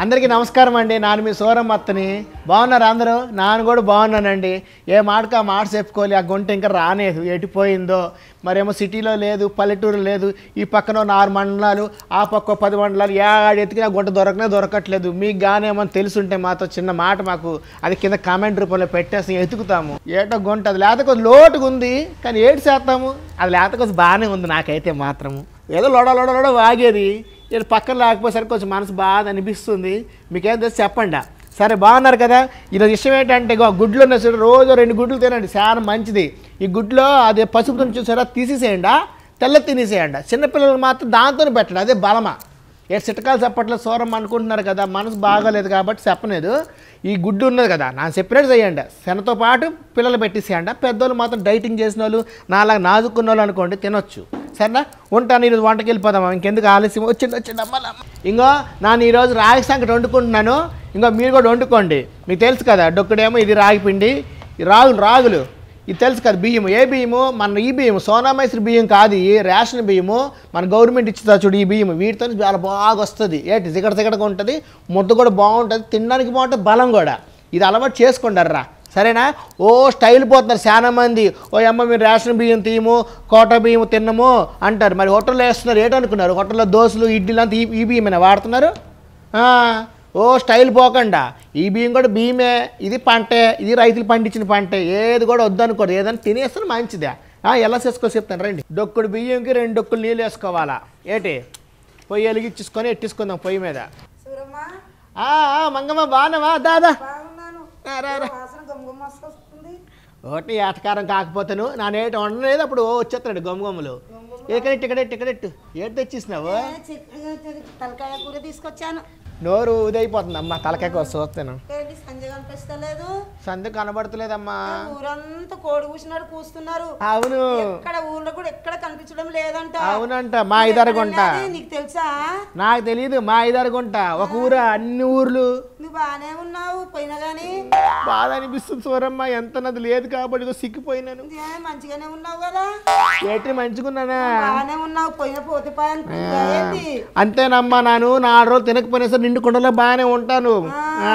అందరికీ నమస్కారం అండి నాన్న మీ సూరమ్మత్తని బాగున్నారు అందరూ నాన్న కూడా బాగున్నానండి ఏ మాటకు ఆ మాట చెప్పుకోవాలి ఆ గుంట ఇంకా రాలేదు ఎటుపోయిందో మరేమో సిటీలో లేదు పల్లెటూరు లేదు ఈ పక్కన ఓ ఆరు మండలాలు ఆ పక్క ఓ పది మండలాలు ఏడు ఎతికినా గుంట దొరకనే దొరకట్లేదు మీకు కానీ ఏమన్నా తెలుసుంటే మాతో చిన్న మాట మాకు అది కింద కామెంట్ రూపంలో పెట్టేసి ఎతుకుతాము ఏటో గుంట అది లేత కొద్ది లోటుగా ఉంది కానీ ఏడు చేస్తాము అది లేత కొద్ది బాగానే ఉంది నాకైతే మాత్రము ఏదో లోడ లోడ లోడ వాగేది ఇది పక్కన లేకపోయేసరికి కొంచెం మనసు బాధ అనిపిస్తుంది మీకేం తెలిసి చెప్పండి సరే బాగున్నారు కదా ఈరోజు విషయం ఏంటంటే ఇగో గుడ్లు ఉన్నాయి చూడు రోజు రెండు గుడ్లు తినండి చాలా మంచిది ఈ గుడ్లో అదే పసుపుతో చూసారా తీసేసేయండి తెల్ల తినేసేయండి చిన్నపిల్లలు మాత్రం దాంతోనే పెట్టండి అదే బలమా ఏ చిట్టకాలు చెప్పట్లో సూరం అనుకుంటున్నారు కదా మనసు బాగాలేదు కాబట్టి చెప్పలేదు ఈ గుడ్డు ఉన్నది కదా నాకు చెప్పినట్టు చేయండి శనతో పాటు పిల్లలు పెట్టేసేయండి పెద్దోళ్ళు మాత్రం డైటింగ్ చేసిన వాళ్ళు నాలాగా నాజుకున్న వాళ్ళు అనుకోండి తినొచ్చు సరేనా ఉంటాను ఈరోజు వంటకి వెళ్ళిపోదామా ఇంకెందుకు ఆలస్యం వచ్చింది వచ్చింది అమ్మ ఇంకో నేను ఈరోజు రాగి సంకటి వండుకుంటున్నాను ఇంకో మీరు కూడా వండుకోండి మీకు తెలుసు కదా డొక్కడేమో ఇది రాగి పిండి ఈ రాగులు రాగులు ఇది తెలుసు కదా బియ్యము ఏ బియ్యము మన ఈ బియ్యము సోనామైసరి బియ్యం కాదు ఈ రేషన్ బియ్యము మన గవర్నమెంట్ ఇచ్చుతా చూడు ఈ బియ్యం వీటితో చాలా బాగా వస్తుంది ఏంటి జిగట జిగటగా ఉంటుంది ముద్ద కూడా బాగుంటుంది తినడానికి బాగుంటుంది బలం కూడా ఇది అలవాటు చేసుకుంటారా సరేనా ఓ స్టైల్ పోతున్నారు చాలా మంది ఓ అమ్మ మీరు రేషన్ బియ్యం తీయము కోట బియ్యం తిన్నము అంటారు మరి హోటల్లో వేస్తున్నారు ఏంటనుకున్నారు హోటల్లో దోశలు ఇడ్లీలు అంతా ఈ ఈ బియ్యమేనా వాడుతున్నారు ఆ, ఓ స్టైల్ పోకుండా ఈ బియ్యం కూడా బియ్యమే ఇది పంటే ఇది రైతులు పండించిన పంటే ఏది కూడా వద్దనుకోరు ఏదైనా తినేస్తే మంచిదే ఆ, ఎలా చేసుకో చెప్తాను రండి డొక్కుడు బియ్యంకి రెండు డొక్కులు నీళ్ళు వేసుకోవాలా ఏంటి పొయ్యి వెలిగించుకొని ఎట్టించుకుందాం పొయ్యి మీద సూరమ్మా ఆ, ఆ, మంగమ్మ బాగున్నావా దాదా బాగున్నాను రా, రా, రా. వాసన గుమగుమ వస్తుంది ఒకటి ఏటకారం కాకపోతేను నా నేటి వండలేదు అప్పుడు ఓ వచ్చేస్తున్నాడు గమ్గమ్ములు ఎక్కడెట్టు ఇక్కడెట్టు ఇక్కడెట్టు ఏడు తెచ్చిస్తున్నావు ఏ, చి- తలకాయ కూర తీసుకొచ్చాను నోరు ఉదయిపోతుంది అమ్మా తలకాయ కోసం చూస్తాను ఏంటి సంజయ్ కనిపిస్తలేదు సందు కనబడతలేదమ్మా ఊరంతా కోడి కూసినాడు కూస్తున్నారు అవును ఎక్కడ ఊర్లో కూడా ఎక్కడ కనిపించడం లేదంట అవునంట మా ఐదారుగుంట అది నీకు తెలుసా నాకు తెలియదు మా ఐదారుగుంట ఒక ఊరు అన్ని ఊర్లు నువ్వు బాగానే ఉన్నావు పోయినా గానీ బాధ అనిపిస్తుంది సూరమ్మ ఎంత నది లేదు కాబట్టి ఇదిగో సిక్కిపోయినాను ఏ, మంచిగానే ఉన్నావు కదా ఏటి మంచుకున్నానా బాగానే ఉన్నావు పోయిన పోతే పోయి అనుకుంటా ఏంటి అంతేనమ్మా నాను నాలుగు రోజులు తినకపోయినా సరే నిండు కుండలో బాగానే ఉంటాను ఆ.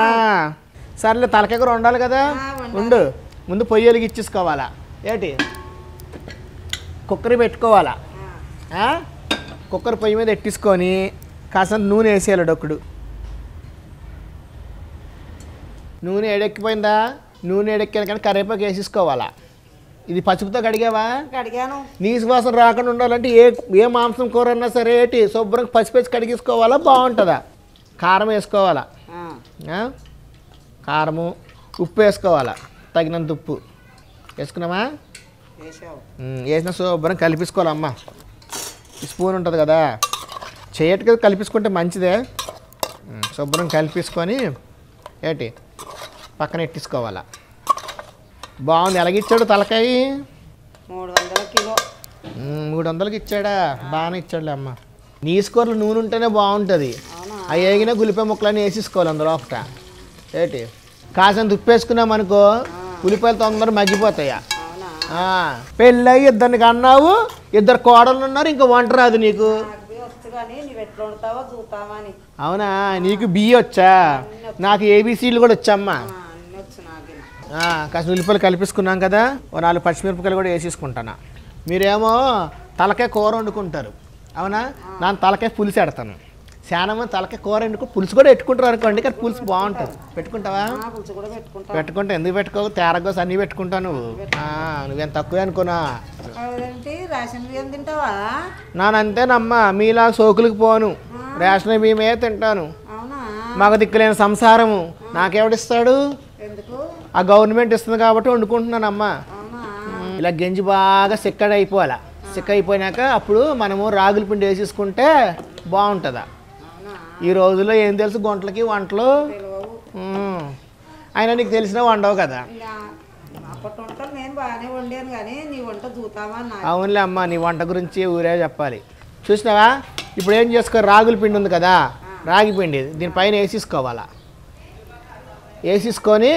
సర్లే తలకాయ కూర వండాలి కదా ఆ, వండాలి. ఉండు ముందు పొయ్యి వెలిగి ఇచ్చేసుకోవాలా ఏంటి కుక్కర్ పెట్టుకోవాలా ఆ? కుక్కర్ పొయ్యి మీద ఎట్టించుకొని కాస్త నూనె వేసేయాలి డొక్కుడు నూనె ఎడెక్కిపోయిందా నూనె ఎడెక్కిన కానీ కరివేపాకు వేసేసుకోవాలా ఇది పసుపుతో కడిగావా అడిగాను నీసు వాసన రాకుండా ఉండాలంటే ఏ ఏ మాంసం కూర అన్నా సరే ఏంటి శుభ్రంగా పసిపేసి కడిగేసుకోవాలా బాగుంటుందా కారం వేసుకోవాలా ఆ, ఆ? కారము ఉప్పు వేసుకోవాలా తగినంత ఉప్పు వేసుకున్నామా వేసావు ఉమ్, వేసిన శుభ్రం కలిపేసుకోవాలమ్మా ఈ స్పూన్ ఉంటుంది కదా చేయట్టుగా కలిపేసుకుంటే మంచిదే ఉమ్, శుభ్రం కలిపేసుకొని ఏంటి పక్కన ఎట్టించుకోవాలా బాగుంది ఎలాగిచ్చాడు తలకాయ మూడు వందల కిలో ఉమ్, మూడు వందలకి ఇచ్చాడా బాగానే ఇచ్చాడులే అమ్మ నీసు కూరలు నూనె ఉంటేనే బాగుంటుంది అవునా అవి వేగిన గులిపే ముక్కలన్నీ వేసేసుకోవాలి అందులో ఒకట ఏంటి కాసంత ఉప్పు వేసుకున్నాం అనుకో ఉల్లిపాయలు తొందర మగ్గిపోతాయా అవునా ఆ, పెళ్ళయి ఇద్దరిని కన్నావు ఇద్దరు కోడలు ఉన్నారు ఇంకా వంట రాదు నీకు నాకు పోయి వచ్చు కానీ నువ్వు ఎట్లా ఉంటావో చూస్తావా అని అవునా నీకు బియ్య వచ్చా నాకు ఏబీసీలు కూడా వచ్చమ్మా ఆ, అన్నీ వచ్చు నాకు ఆ, కాస్త ఉల్లిపాయలు కలిపేసుకున్నాం కదా ఓ నాలుగు పచ్చిమిరపకాయలు కూడా వేసేసుకుంటాను మీరేమో తలకాయ కూర వండుకుంటారు అవునా ನಾನು తలకాయ పులుసు ఎడతాను చాలా మంది తలకాయ కూర వండుకో పులుసు కూడా పెట్టుకుంటారు అనుకోండి కానీ పులుసు బాగుంటుంది పెట్టుకుంటావా ఆ, పులుసు కూడా పెట్టుకుంటా పెట్టుకుంటే ఎందుకు పెట్టుకోవు తేరగోసి అన్నీ పెట్టుకుంటావు నువ్వు ఆ, నువ్వేం తక్కువే అనుకున్నా అదేంటి రేషన్ బియ్యం తింటావా నానంతేనమ్మా మీలా సోకులకు పోను రేషన్ బియ్యమే తింటాను అవునా మాకు దిక్కులేని సంసారము నాకెవడిస్తాడు ఎందుకు ఆ గవర్నమెంట్ ఇస్తుంది కాబట్టి వండుకుంటున్నానమ్మా అవునా ఇలా గంజి బాగా సిక్కడ అయిపోవాలా సిక్క అయిపోయినాక అప్పుడు మనము రాగుల పిండి వేసేసుకుంటే బాగుంటుందా అవునా ఈ రోజుల్లో ఏం తెలుసు గుంటలకి వంటలు తెలియవు ఉమ్. అయినా నీకు తెలిసినా వండవు కదా ఇంకా అప్పటి వంటలు నేను బాగానే వండాను కానీ నీ వంట చూతావా నా అవునులే అమ్మ నీ వంట గురించి ఊరే చెప్పాలి చూసినావా ఇప్పుడు ఏం చేసుకో రాగుల పిండి ఉంది కదా రాగి పిండి దీనిపైన వేసేసుకోవాలా వేసేసుకొని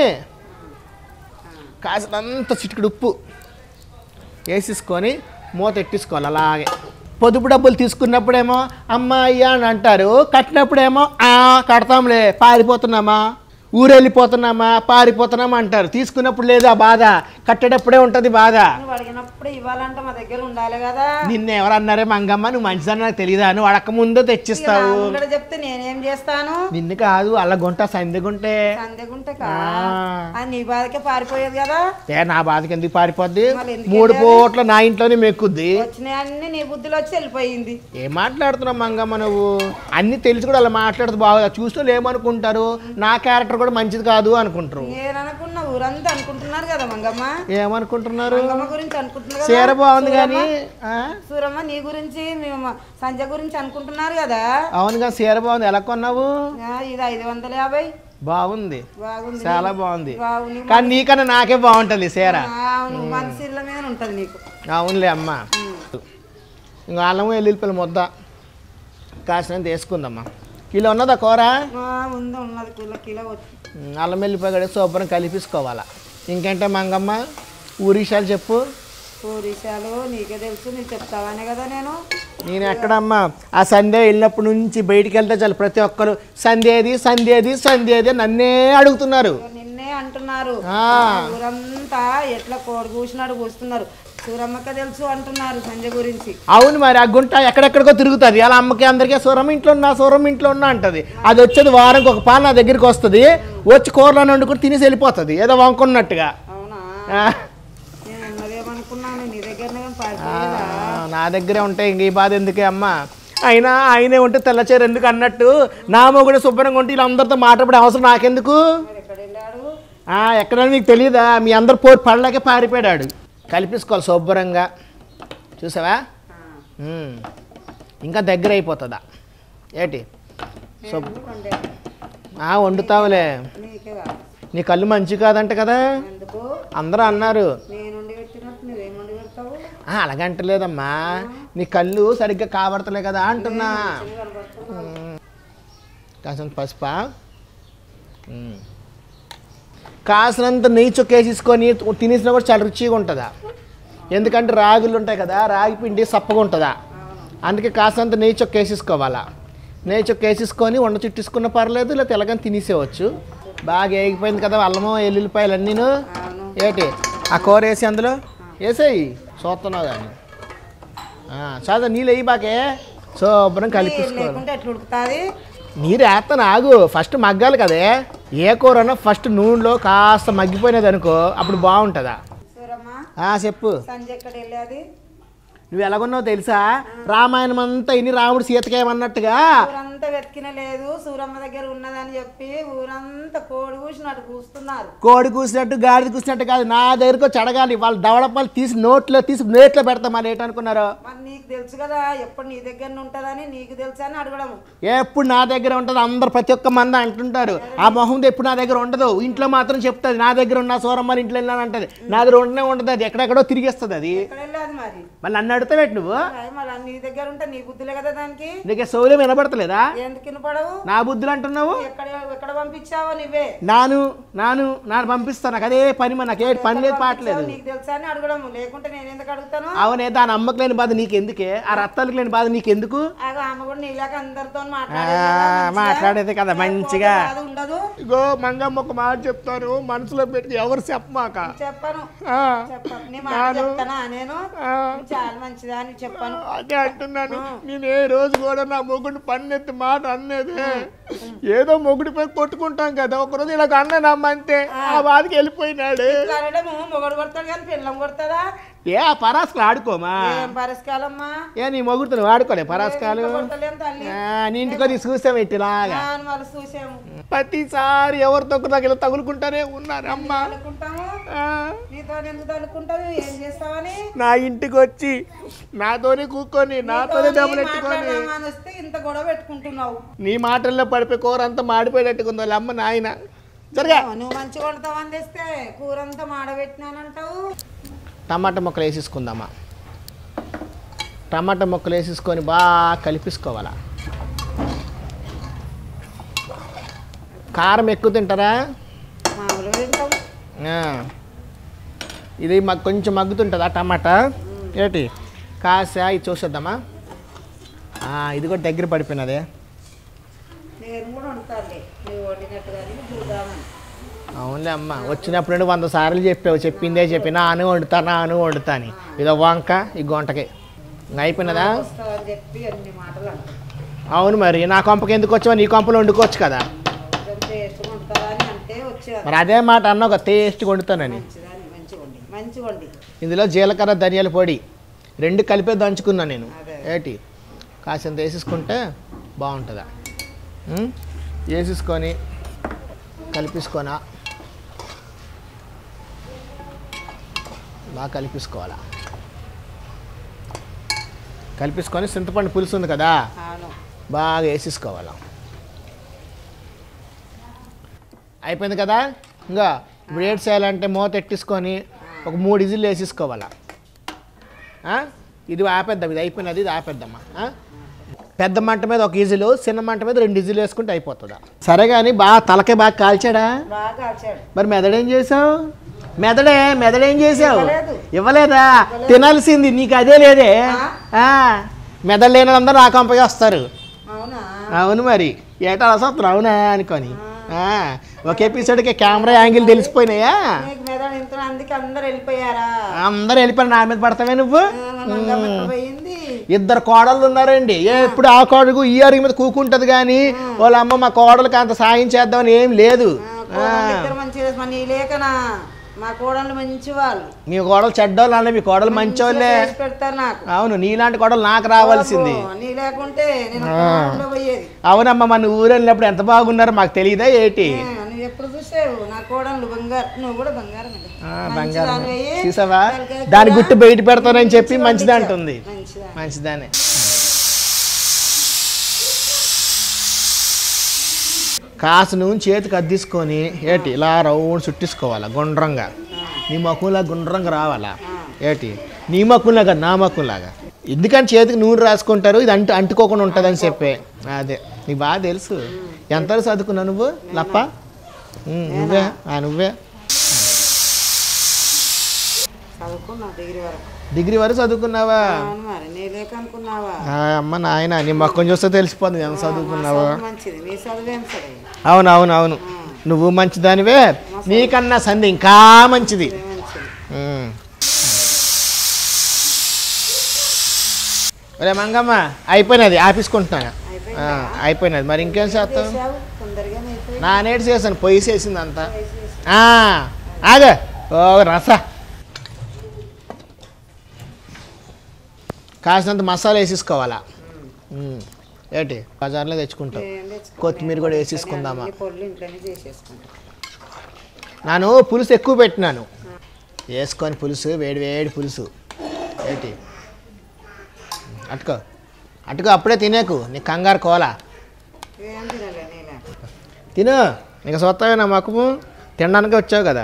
కాసినంత చిటికెడు ఉప్పు వేసేసుకొని మూత ఎట్టేసుకోవాలి అలాగే పొదుపు డబ్బులు తీసుకున్నప్పుడేమో అమ్మ అయ్యా అని అంటారు కట్టినప్పుడేమో ఆ కడతాంలే పారిపోతున్నామా ఊరెళ్ళిపోతున్నామా పారిపోతున్నామా అంటారు తీసుకున్నప్పుడు లేదు ఆ బాధ కట్టేటప్పుడే ఉంటుంది బాధ నువ్వు అడిగినప్పుడు ఇవ్వాలంటే మా దగ్గర ఉండాలి కదా నిన్న ఎవరు అన్నారే మంగమ్మ నువ్వు మంచిదని నాకు తెలియదా నువ్వు అడక ముందే తెచ్చిస్తావు ఇక్కడ చెప్తే నేనేం చేస్తాను నిన్ను కాదు అల్ల గుంట సందె గుంటే సందేగుంటే కా ఆ. అది నీ బాధకే పారిపోయేది కదా ఏ నా బాధకి ఎందుకు పారిపోద్ది మళ్ళీ ఎందుకు మూడు పూట్ల నా ఇంట్లోనే మెక్కుద్ది వచ్చినాయన్నీ నీ బుద్ధిలో వచ్చి వెళ్ళిపోయింది ఏం మాట్లాడుతున్నావు మంగమ్మ నువ్వు అన్ని తెలిసి కూడా అలా మాట్లాడుతూ బాగా చూస్తూ ఏమనుకుంటారు నా క్యారెక్టర్ కూడా మంచిది కాదు అనుకుంటారు నేననుకున్న ఊరంతా అనుకుంటున్నారు కదా మంగమ్మ ఏమనుకుంటున్నారు మంగమ్మ గురించి అనుకుంటున్నారు కదా చీర బాగుంది కానీ ఆ? సూరమ్మ నీ గురించి మేము సంజయ్ గురించి అనుకుంటున్నారు కదా అవునుగా చీర బాగుంది ఎలా కొన్నావు ఆ, ఇది ఐదు వందల యాభై బాగుంది బాగుంది చాలా బాగుంది బాగు నీ కానీ నీకన్నా నాకే బాగుంటుంది చీర అవును మనసీల మీద ఉంటుంది నీకు అవునులే అమ్మ ఉమ్. ఇంకా అల్లము ఎల్లుల్లిపల్లి ముద్ద కాసినంత వేసుకుందమ్మా కిలో ఉన్నదా కూర ఆ, ఉంది ఉన్నది కిలో కిలో వచ్చి ఉమ్, అల్లం వెల్లిపాయ కూడా శుభ్రం కలిపేసుకోవాలా ఇంకేంటే మంగమ్మ ఊరి విషయాలు చెప్పు పూరీషాలు నీకే తెలుసు నీకు చెప్తావానే కదా నేను నేను ఎక్కడమ్మా ఆ సండే వెళ్ళినప్పటి నుంచి బయటికి వెళ్తే చాలు ప్రతి ఒక్కరు సందేది సందేది సందేది నన్నే అడుగుతున్నారు ఇక నిన్నే అంటున్నారు ఆ. ఊరంతా ఎట్లా కోడి కూసినాడు కూస్తున్నారు సూరమ్మక్క తెలుసు అంటున్నారు సంజయ్ గురించి అవును మరి ఆ గుంట ఎక్కడెక్కడికో తిరుగుతుంది అలా అమ్మకి అందరికీ సూరం ఇంట్లో ఉన్నా సూరం ఇంట్లో ఉన్నా అంటది అది వచ్చేది వారంకి ఒక పాలు నా దగ్గరికి వస్తుంది వచ్చి కూరలో వండుకుని తినేసి వెళ్ళిపోతుంది ఏదో వంకున్నట్టుగా అవునా ఆ, నేను ఉన్నదేమనుకున్నాను నీ దగ్గరనే ఆ, పారిపోయేదా నా దగ్గరే ఉంటాయి ఇంక ఈ బాధ ఎందుకే అమ్మా అయినా ఆయనే ఉంటే తెల్లచేరు ఎందుకు అన్నట్టు నా మొగుడు శుభ్రంగా ఉంటే వీళ్ళందరితో మాట్లాడే అవసరం నాకెందుకు మరి ఎక్కడ వెళ్ళాడు ఆ, ఎక్కడ మీకు తెలియదా మీ అందరు పోటీ పడలేక పారిపోయాడు కలిపేసుకోవాలి శుభ్రంగా చూసావా ఆ, ఉమ్. ఇంకా దగ్గర అయిపోతుందా ఏటి నేను ఎందుకు వండాను? ఆ, వండుతావులే నీకే కాదు నీ కళ్ళు మంచి కాదంట కదా ఎందుకు అందరూ అన్నారు నేను వండి పెట్టినట్టు నువ్వేం వండి పెడతావు ఆ, అలాగంటలేదమ్మా నీ కళ్ళు సరిగ్గా కాబడతలే కదా అంటున్నా చిన్న కనబడుతున్నావు. కాసినంత పసుపా ఉమ్. కాసినంత నెయ్యి చొక్కేసేసుకొని తినేసినా కూడా చాలా రుచిగా ఉంటుందా ఎందుకంటే రాగులు ఉంటాయి కదా రాగి పిండి సప్పగా ఉంటుందా అందుకే కాసినంత నెయ్యి చొక్కేసేసుకోవాలా నెయ్యి చొక్కేసేసుకొని వండ చుట్టేసుకున్న పర్లేదు ఇలా తెల్లగాని తినేసేవచ్చు బాగా ఏగిపోయింది కదా అల్లము ఎల్లుల్లిపాయలు అన్నీను అవును ఏంటి ఆ కూర వేసి అందులో వేసేయి చూస్తున్నావు కానీ చదువు నీళ్ళు వేయి బాకే శుభ్రం నీరు కలిపేసుకోవాలి లేకుంటే ఎట్లా ఉడుకుతుంది నీరు వేస్తాను ఆగు ఫస్ట్ మగ్గాలి కదే ఏ కూరనో ఫస్ట్ నూనెలో కాస్త మగ్గిపోయినది అనుకో అప్పుడు బాగుంటుందా సూరమ్మ ఆ, చెప్పు సంజయ్ ఎక్కడ వెళ్ళేది నువ్వు ఎలాగున్నావు తెలుసా రామాయణం అంతా ఇన్ని రాముడు సీతకేమన్నట్టుగా ఊరంతా వెతికిన లేదు సూరమ్మ దగ్గర ఉన్నదని చెప్పి ఊరంతా కోడి కూసినట్టు కూస్తున్నారు కోడి కూసినట్టు గాడిద కూసినట్టు కాదు నా దగ్గరకు వచ్చి అడగాలి వాళ్ళు దవడపాలు తీసి నోట్లో తీసి నేట్లో పెడతాం మరి ఏంటనుకున్నారు మరి నీకు తెలుసు కదా ఎప్పుడు నీ దగ్గర ఉంటుందని నీకు తెలుసా అని అడగడము ఎప్పుడు నా దగ్గర ఉంటుంది అందరు ప్రతి ఒక్క మంది అంటుంటారు ఆ మొహం ఎప్పుడు నా దగ్గర ఉండదు ఇంట్లో మాత్రం చెప్తుంది నా దగ్గర ఉన్న సూరమ్మ ఇంట్లో వెళ్ళాను అంటది నా దగ్గర ఉండనే ఉండదు అది ఎక్కడెక్కడో తిరిగేస్తుంది అది ఎక్కడ వెళ్ళేది మరి మళ్ళీ నన్ను అడుగుతావేటి నువ్వు మరి మళ్ళీ నీ దగ్గర ఉంటే నీ బుద్ధులే కదా దానికి నీకు సౌర్యం వినబడతలేదా ఎందుకు వినపడవు నా బుద్ధులు అంటున్నావు ఎక్కడ ఎక్కడ పంపించావో నువ్వే నాను నాను నాను పంపిస్తాను నాకు అదే పని మరి నాకు ఏ పని లేదు పాటలేదు నీకు తెలుసా అని అడగడము లేకుంటే నేను ఎందుకు అడుగుతాను అవునే దాని అమ్మకు లేని బాధ నీకెందుకే ఆ రత్తాలకు లేని బాధ నీకెందుకు ఆగో ఆమె కూడా నీలాక అందరితో ఆ, మాట్లాడేది కదా మంచిగా అది ఉండదు ఇగో మంగమ్మ ఒక మాట చెప్తాను మనసులో పెట్టి ఎవరు చెప్పమాక చెప్పను ఆ, చెప్పను నీ మాట చెప్తానా నేను ఆ. నువ్వు చాలా మంచిదా అని చెప్పాను అదే అంటున్నాను నేను ఏ రోజు కూడా నా మొగుడు పన్నెత్తి మాట అన్నది ఏదో మొగుడిపై కొట్టుకుంటాం కదా ఒకరోజు ఇలా అన్నాను అమ్మ అంతే ఆ బాధకి వెళ్ళిపోయినాడు ఇట్లా అనడము మొగడు కొడతాడు కానీ పిల్లం కొడతాడా ఏ ఆ పరాసులు ఆడుకోమా ఏం పరిష్కారమ్మా ఏ నీ మొగుడుతో నువ్వు ఆడుకోలే పరాసుకాలు కొడతలేం తల్లి ఆ, నీ ఇంటికి వచ్చి చూసాం ఇట్లాగా అని మరి చూసాము ప్రతిసారి ఎవరితో ఒకరు ఇలా తగులుకుంటానే ఉన్నారు అమ్మ తలుకుంటాము ఆ, నీతో ఎందుకు తలుకుంటావు ఏం చేస్తావని నా ఇంటికి వచ్చి నాతోనే కూకొని నాతోనే దెబ్బలెట్టుకొని మాట్లాడదామని వస్తే ఇంత గొడవ పెట్టుకుంటున్నావు నీ మాటల్లో పడిపోయి కూర అంతా మాడిపోయేటట్టుకుంది వాళ్ళ అమ్మ నాయన జరగా నువ్వు మంచిగా వండుతావు అని తెస్తే కూర అంతా మాడబెట్టినానంటావు టమాటా ముక్కలు వేసేసుకుందామా టమాటా ముక్కలు వేసేసుకొని బాగా కలిపేసుకోవాలా కారం ఎక్కువ తింటారా మామూలుగా తింటావు ఆ. ఇది మాకు కొంచెం మగ్గుతుంటుందా టమాటా ఏంటి కాసా ఇది చూసేద్దామా ఆ, ఇది కూడా దగ్గర పడిపోయినదే నేను కూడా వండుతానులే నువ్వు వండినట్టుగానే చూద్దామని అవునులే అమ్మ వచ్చినప్పుడు నుండి వంద సార్లు చెప్పావు చెప్పిందే చెప్పి నాను వండుతా నాను వండుతాని ఇదో వంక ఈ గొంటకి ఇంకా అయిపోయినదా వస్తావని చెప్పి అన్ని మాటలు అంటాను అవును మరి నా కొంపకి ఎందుకు వచ్చావు నీ కొంపలో వండుకోవచ్చు కదా కొంచెం టేస్ట్ వండుతారని అంటే వచ్చేదాన్ని మరి అదే మాట అన్న ఒక టేస్ట్ వండుతానని మంచిదాన్ని మంచిగా వండి మంచిగా వండి ఇందులో జీలకర్ర ధనియాల పొడి రెండు కలిపే దంచుకున్నా నేను అదే. ఏటి కాసింత వేసేసుకుంటే బాగుంటుందా ఉం? వేసేసుకొని కలిపేసుకోనా బాగా కలిపేసుకోవాలా కలిపేసుకొని చింతపండు పులుసు ఉంది కదా అవును బాగా వేసేసుకోవాలా అయిపోయింది కదా ఇంకా ఇప్పుడు ఏడు చేయాలంటే మూత ఎట్టేసుకొని ఒక మూడు ఇజిల్ వేసేసుకోవాలా ఆ? ఇది ఆపేద్దాం ఇది అయిపోయినది ఇది ఆపేద్దామా ఆ? పెద్ద మంట మీద ఒక ఈజీలు చిన్న మంట మీద రెండు ఈజీలు వేసుకుంటే అయిపోతుందా సరే కానీ బాగా తలకే బాగా కాల్చాడా బాగా కాల్చాడు మరి మెదడేం చేసావు మెదడే మెదడేం చేసావు ఇవ్వలేదు. ఇవ్వలేదా తినాల్సింది నీకు అదే లేదే ఆ, మెదడు లేని అందరూ నా కంపగా వస్తారు అవునా అవును మరి ఏటా అసలు అవునా అనుకొని ఆ, ఒక ఎపిసోడ్కి కెమెరా యాంగిల్ తెలిసిపోయినాయా నీకు మీద ఇంత అందుకే అందరు వెళ్ళిపోయారా అందరూ వెళ్ళిపోయి నా మీద పడతావే నువ్వు మంగమ్మ ఎక్కడ పోయింది ఇద్దరు కోడళ్ళు ఉన్నారండి ఏ ఎప్పుడు ఆ కోడకు ఈ అరుగు మీద కూకుంటది కానీ వాళ్ళ అమ్మ మా కోడలకి అంత సాయం చేద్దామని ఏం లేదు ఆ, కోడళ్ళు ఇద్దరు మంచిగా మన నీ లేకనా మా కోడళ్ళు మంచి వాళ్ళు మీ కోడలు చెడ్డోళ్ళు అంటే మీ కోడలు మంచోళ్ళే చేసి పెడతారు నాకు అవును నీలాంటి కోడలు నాకు రావాల్సింది ఓ, నీ లేకుంటే నేను కోడళ్ళలో పోయేది అవునమ్మా మన ఊరు వెళ్ళినప్పుడు ఎంత బాగున్నారో మాకు తెలియదా ఏంటి ఆ, నువ్వు ఎప్పుడు చూసావు నా కోడళ్ళు బంగారు నువ్వు కూడా బంగారం ఆ, బంగారం మంచిదానివయ్యి. చూసావా తలకాయ దాని కూర గుట్టు బయట పెడతానని చెప్పి మంచిగా మంచిది వండించావు. అంటుంది మంచిదా మంచిదానే కాసు నూనె చేతికి అద్దిసుకొని ఏటి ఇలా రౌండ్ చుట్టేసుకోవాలా గుండ్రంగా నీ మక్కులా గుండ్రంగా రావాలా ఏటి నీ మక్కులాగా నా మక్కులాగా ఎందుకని చేతికి నూనె రాసుకుంటారు ఇది అంటు అంటుకోకుండా ఉంటుందని చెప్పే అదే నీకు బాగా తెలుసు ఎంత చదువుకున్నావు నువ్వు లప్ప ఉమ్, నువ్వే ఆ, నువ్వే చదువుకున్నా డిగ్రీ వరకు డిగ్రీ వరకు చదువుకున్నావా అవును మరి నీ లేక అనుకున్నావా ఆ, అమ్మ నాయన నీ మొక్కం చూస్తే తెలిసిపోతుంది ఎంత చదువుకున్నావా చదువు మంచిది నీ చదువేం సరే అవును అవును అవును నువ్వు మంచిదానివే నీకన్నా సంధి ఇంకా మంచిది మంచిది ఉమ్. ఒరే మంగమ్మ అయిపోయినది ఆపేసుకుంటున్నాను ఆ, అయిపోయినది మరి ఇంకేం చేస్తావు చేసావు తొందరగానే అయిపోయి నా నేటి చేశాను పొయ్యి చేసింది అంతా ఆ, ఆగ ఓ రస కాసినంత మసాలా వేసేసుకోవాలా ఉమ్. ఏంటి బజార్లో తెచ్చుకుంటావు ఏం తెచ్చుకో. కొత్తిమీర కూడా వేసేసుకుందామా అన్ని పొడులు ఇంట్లోనే చేసేసుకుంటా నేను పులుసు ఎక్కువ పెట్టినాను వేసుకొని పులుసు వేడి వేడి పులుసు ఏంటి అటుకో అటుకో అప్పుడే తినేకు నీ కంగారు కోలా ఏం తినలే నేనే తిను ఇంకా సొత్తవే నా మక్కుము తినడానికి వచ్చావు కదా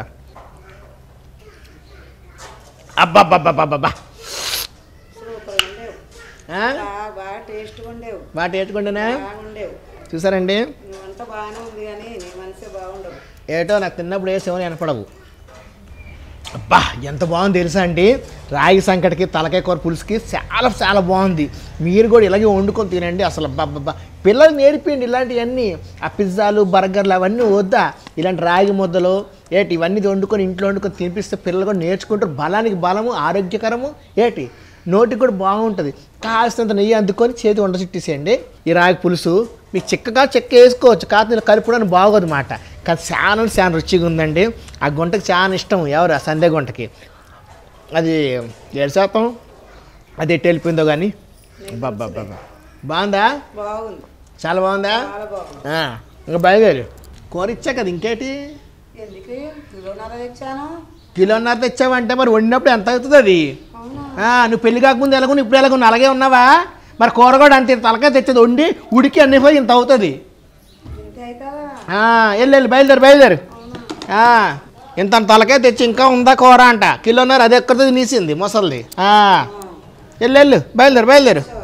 అబ్బబ్బబ్బబ్బబ్బా సూపర్ ఉండేవు ఆ? బాగా బాగా టేస్ట్గా ఉండేవు బాగా ఏటుకుండానే బాగుండేవు చూసారండి నువ్వంతా బాగానే ఉంది కానీ నీ మనసే బాగుండవు ఏటో నాకు తిన్నప్పుడు వేసేమని వినపడవు అబ్బా ఎంత బాగుంది తెలుసా అండి రాగి సంకటికి తలకాయ కూర పులుసుకి చాలా చాలా బాగుంది మీరు కూడా ఇలాగే వండుకొని తినండి అసలు అబ్బా పిల్లలు నేర్పియండి ఇలాంటివన్నీ ఆ పిజ్జాలు బర్గర్లు అవన్నీ వద్దా ఇలాంటి రాగి ముద్దలు ఏటి ఇవన్నీ వండుకొని ఇంట్లో వండుకొని తినిపిస్తే పిల్లలు కూడా నేర్చుకుంటారు బలానికి బలము ఆరోగ్యకరము ఏటి నోటికి కూడా బాగుంటుంది కాస్తంత నెయ్యి అందుకొని చేతి వంట చుట్టేసేయండి ఈ రాగి పులుసు మీకు చిక్కగా చెక్క వేసుకోవచ్చు కాకపోతే ఇలా కలుపుకోవడానికి బాగోదు మాట కానీ చాలా చాలా రుచిగా ఉందండి ఆ గుంటకి చాలా ఇష్టం ఎవరు ఆ సందే గుంటకి అది ఏడు శాతం అది ఎట్టి వెళ్ళిపోయిందో కానీ బాబా బాబా బాగుందా బాగుంది చాలా బాగుందా చాలా బాగుంది ఆ, ఇంకా బయలుదేరు కూర ఇచ్చా కదా ఇంకేటి ఎందుకు కిలోన్నర తెచ్చాను కిలోన్నర తెచ్చావంటే మరి వండినప్పుడు ఎంత అవుతుంది అది అవునా ఆ, నువ్వు పెళ్లి కాకముందు ఎలాగో ఇప్పుడు ఎలాగో నువ్వు అలాగే ఉన్నావా మరి కూర కూడా అంతే తలకాయ తెచ్చేది వండి ఉడికి అన్ని పోయి ఇంత అవుతుంది ఇంత అవుతుందా ఆ, వెళ్ళు వెళ్ళు బయలుదేరు బయలుదేరు ఆ, ఇంత తలకాయ తెచ్చి ఇంకా ఉందా కూర అంట కిలోన్నర అది ఎక్కడ తినేసింది మొసల్ది ఆ, వెళ్ళు వెళ్ళు బయలుదేరు బయలుదేరు